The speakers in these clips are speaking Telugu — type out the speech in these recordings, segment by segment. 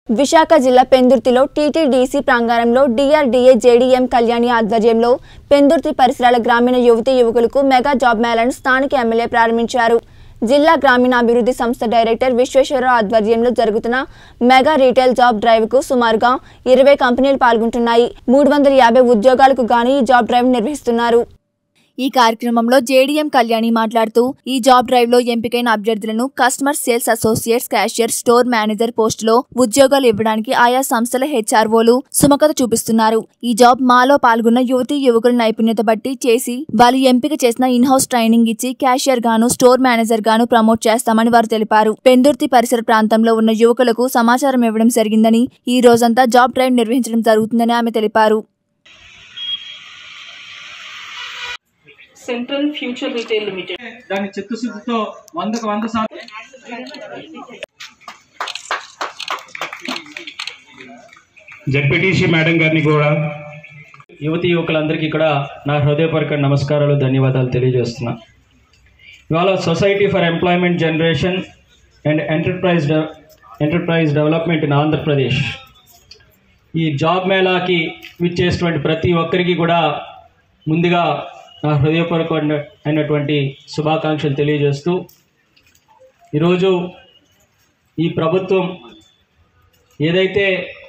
విశాఖ జిల్లా పెందుర్తిలో టీటీడీసీ ప్రాంగణంలో డిఆర్డీఏ జేడీఎం కళ్యాణి ఆధ్వర్యంలో పెందుర్తి పరిసరాల గ్రామీణ యువతీ యువకులకు మెగా జాబ్ మేళను స్థానిక ఎమ్మెల్యే ప్రారంభించారు జిల్లా గ్రామీణాభివృద్ధి సంస్థ డైరెక్టర్ విశ్వేశ్వరరావు ఆధ్వర్యంలో జరుగుతున్న మెగా రీటైల్ జాబ్ డ్రైవ్కు సుమారుగా ఇరవై కంపెనీలు పాల్గొంటున్నాయి మూడు వందల యాభై ఉద్యోగాలకు గాను ఈ జాబ్ డ్రైవ్ నిర్వహిస్తున్నారు ఈ కార్యక్రమంలో జేడీఎం కళ్యాణి మాట్లాడుతూ ఈ జాబ్ డ్రైవ్ లో ఎంపికైన అభ్యర్థులను customer sales associates cashier store manager పోస్టులో ఉద్యోగాలు ఇవ్వడానికి ఆయా సంస్థల హెచ్ఆర్ఓలు సుమకత చూపిస్తున్నారు ఈ జాబ్ మాలో పాల్గొన్న యువతి యువకుల నైపుణ్యత బట్టి చేసి వాళ్ళు ఎంపిక చేసిన ఇన్ హౌస్ ట్రైనింగ్ ఇచ్చి క్యాషియర్ గాను స్టోర్ మేనేజర్ గాను ప్రమోట్ చేస్తామని వారు తెలిపారు పెందుర్తి పరిసర ప్రాంతంలో ఉన్న యువకులకు సమాచారం ఇవ్వడం జరిగిందని ఈ రోజంతా జాబ్ డ్రైవ్ నిర్వహించడం జరుగుతుందని ఆమె తెలిపారు సెంట్రల్ ఫ్యూచర్ రిటైల్ లిమిటెడ్ దాని చిత్తశుద్ధితో వందకు వంద శాతం జడ్పీటీసీ మేడం గారిని కూడా యువతి యువకులందరికీ కూడా నా హృదయపూర్వక నమస్కారాలు ధన్యవాదాలు తెలియజేస్తున్నా ఇవాళ society for employment generation and enterprise డెవ- enterprise development in Andhra Pradesh ఈ జాబ్ మేళాకి విచ్చేసినటువంటి ప్రతి ఒక్కరికి కూడా ముందుగా నా హృదయపూర్వక అయినటువంటి శుభాకాంక్షలు తెలియజేస్తూ ఈరోజు ఈ ప్రభుత్వం ఏదైతే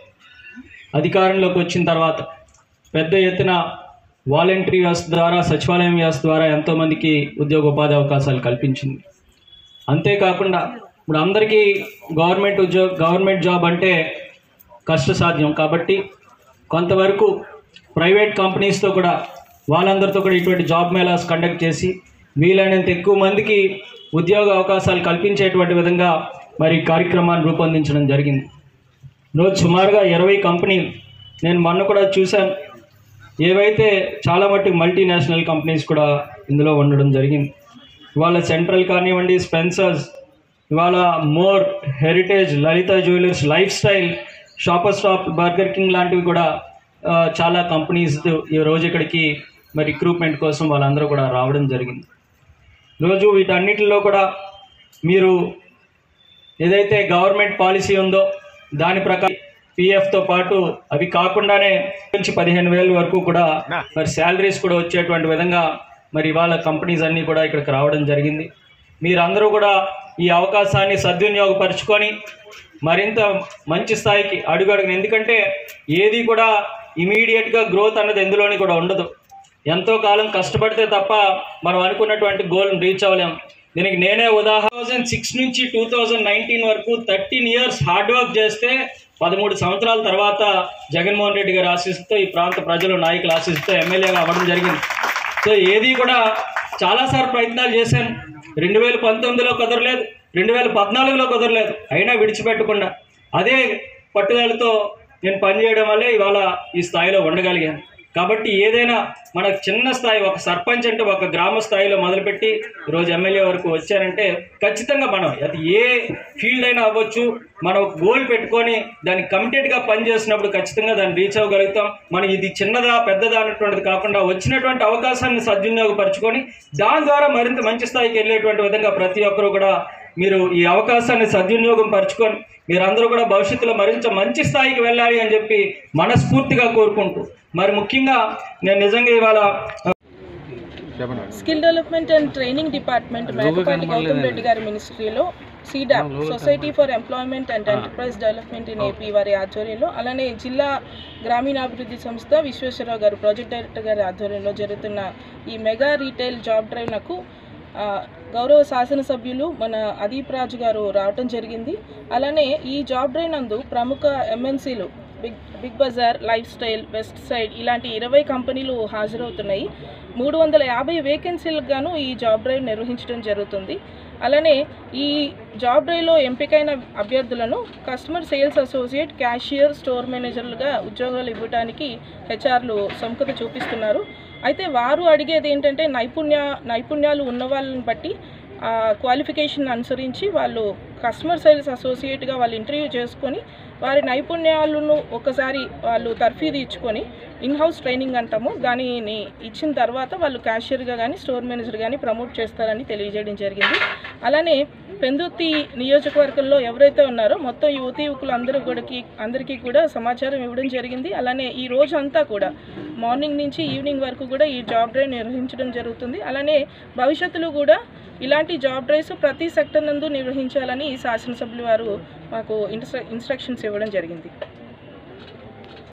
అధికారంలోకి వచ్చిన తర్వాత పెద్ద ఎత్తున వాలంటరీ వ్యవస్థ ద్వారా సచివాలయం వ్యవస్థ ద్వారా ఎంతోమందికి ఉద్యోగ ఉపాధి అవకాశాలు కల్పించింది అంతేకాకుండా ఇప్పుడు అందరికీ గవర్నమెంట్ ఉద్యోగ గవర్నమెంట్ జాబ్ అంటే కష్టసాధ్యం కాబట్టి కొంతవరకు ప్రైవేట్ కంపెనీస్తో కూడా వాళ్ళందరితో కూడా ఇటువంటి జాబ్ మేళాస్ కండక్ట్ చేసి వీలైనంత ఎక్కువ మందికి ఉద్యోగ అవకాశాలు కల్పించేటువంటి విధంగా మరి ఈ కార్యక్రమాన్ని రూపొందించడం జరిగింది రోజు సుమారుగా ఇరవై కంపెనీలు నేను మొన్న కూడా చూశాను ఏవైతే చాలా మట్టుకు మల్టీనేషనల్ కంపెనీస్ కూడా ఇందులో ఉండడం జరిగింది ఇవాళ సెంట్రల్ కానివ్వండి స్పెన్సర్స్ ఇవాళ More Heritage Lalitha Jewellers Life Style Shopper Stop Burger King లాంటివి కూడా ఆ, చాలా కంపెనీస్ ఈ రోజు ఇక్కడికి మరి రిక్రూట్మెంట్ కోసం వాళ్ళందరూ కూడా రావడం జరిగింది రోజు వీటన్నిటిలో కూడా మీరు ఏదైతే గవర్నమెంట్ పాలసీ ఉందో దాని ప్రకారం పిఎఫ్తో పాటు అవి కాకుండానే నుంచి పదిహేను వేల వరకు కూడా మరి శాలరీస్ కూడా వచ్చేటువంటి విధంగా మరి ఇవాళ కంపెనీస్ అన్నీ కూడా ఇక్కడికి రావడం జరిగింది మీరందరూ కూడా ఈ అవకాశాన్ని సద్వినియోగపరుచుకొని మరింత మంచి స్థాయికి అడుగడుగున ఎందుకంటే ఏది కూడా ఇమీడియట్గా గ్రోత్ అన్నది ఎందులోని కూడా ఉండదు ఎంతో కాలం కష్టపడితే తప్ప మనం అనుకున్నటువంటి గోల్ని రీచ్ అవ్వలేం దీనికి నేనే ఉదాహరణ థౌజండ్ సిక్స్ నుంచి టూ థౌజండ్ నైన్టీన్ వరకు థర్టీన్ ఇయర్స్ హార్డ్ వర్క్ చేస్తే పదమూడు సంవత్సరాల తర్వాత జగన్మోహన్ రెడ్డి గారు ఆశిస్తూ ఈ ప్రాంత ప్రజలు నాయకులు ఆశిస్తూ ఎమ్మెల్యేగా అవ్వడం జరిగింది సో ఏది కూడా చాలాసార్లు ప్రయత్నాలు చేశాను రెండు వేల పంతొమ్మిదిలో కుదరలేదు రెండు వేల పద్నాలుగులో కుదరలేదు అయినా విడిచిపెట్టకుండా అదే పట్టుదలతో నేను పనిచేయడం వల్లే ఇవాళ ఈ స్థాయిలో ఉండగలిగాను కాబట్టి ఏదైనా మన చిన్న స్థాయి ఒక సర్పంచ్ అంటే ఒక గ్రామ స్థాయిలో మొదలుపెట్టి ఈరోజు ఎమ్మెల్యే వరకు వచ్చారంటే ఖచ్చితంగా మనం అది ఏ ఫీల్డ్ అయినా అవ్వచ్చు మనం ఒక గోల్ పెట్టుకొని దానికి కమిటెడ్గా పనిచేసినప్పుడు ఖచ్చితంగా దాన్ని రీచ్ అవ్వగలుగుతాం మనం ఇది చిన్నదా పెద్దదా అన్నటువంటిది కాకుండా వచ్చినటువంటి అవకాశాన్ని సద్వినియోగపరచుకొని దాని ద్వారా మరింత మంచి స్థాయికి వెళ్ళేటువంటి విధంగా ప్రతి ఒక్కరూ కూడా మీరు ఈ అవకాశాన్ని సద్వినియోగం పరచుకొని మీరందరూ కూడా భవిష్యత్తులో మరింత మంచి స్థాయికి వెళ్ళాలి అని చెప్పి మనస్ఫూర్తిగా కోరుకుంటూ మరి ముఖ్యంగా నేను నిజంగా ఇవాళ skill development and training department Mekapati Goutham Reddy గారి మినిస్ట్రీలో SEEDAP society for employment and enterprise development in AP వారి ఆధ్వర్యంలో అలానే జిల్లా గ్రామీణాభివృద్ధి సంస్థ విశ్వేశ్వరరావు గారు ప్రాజెక్ట్ డైరెక్టర్ గారి ఆధ్వర్యంలో జరుగుతున్న ఈ మెగా రీటైల్ జాబ్ డ్రైవ్ నాకు ఆ, గౌరవ శాసనసభ్యులు మన అదీప్ రాజు గారు రావటం జరిగింది అలానే ఈ జాబ్ డ్రైవ్ నందు ప్రముఖ ఎంఎన్సీలు big Big Bazaar Life Style West Side ఇలాంటి ఇరవై కంపెనీలు హాజరవుతున్నాయి మూడు వందల యాభై వేకెన్సీలకు గాను ఈ జాబ్ డ్రైవ్ నిర్వహించడం జరుగుతుంది అలానే ఈ జాబ్ డ్రైవ్లో ఎంపికైన అభ్యర్థులను customer sales associate cashier store మేనేజర్లుగా ఉద్యోగాలు ఇవ్వడానికి హెచ్ఆర్లు సముఖత చూపిస్తున్నారు అయితే వారు అడిగేది ఏంటంటే నైపుణ్య నైపుణ్యాలు ఉన్న వాళ్ళని బట్టి ఆ క్వాలిఫికేషన్ అనుసరించి వాళ్ళు కస్టమర్ సేల్స్ అసోసియేట్గా వాళ్ళు ఇంటర్వ్యూ చేసుకొని వారి నైపుణ్యాలను ఒకసారి వాళ్ళు తర్ఫీదు ఇచ్చుకొని ఇన్ హౌస్ ట్రైనింగ్ అంటాము దానిని ఇచ్చిన తర్వాత వాళ్ళు క్యాషియర్గా కానీ స్టోర్ మేనేజర్ కానీ ప్రమోట్ చేస్తారని తెలియజేయడం జరిగింది అలానే పెందుర్తి నియోజకవర్గంలో ఎవరైతే ఉన్నారో మొత్తం యువతి యువకులు అందరూ కూడాకి అందరికీ కూడా సమాచారం ఇవ్వడం జరిగింది అలానే ఈ రోజు అంతా కూడా మార్నింగ్ నుంచి ఈవినింగ్ వరకు కూడా ఈ జాబ్ డ్రైవ్ నిర్వహించడం జరుగుతుంది అలానే భవిష్యత్తులో కూడా ఇలాంటి జాబ్ డ్రైవ్స్ ప్రతి సెక్టర్ నందు నిర్వహించాలని శాసనసభ్యులు వారు మాకు ఇన్స్ట్రక్షన్స్ ఇవ్వడం జరిగింది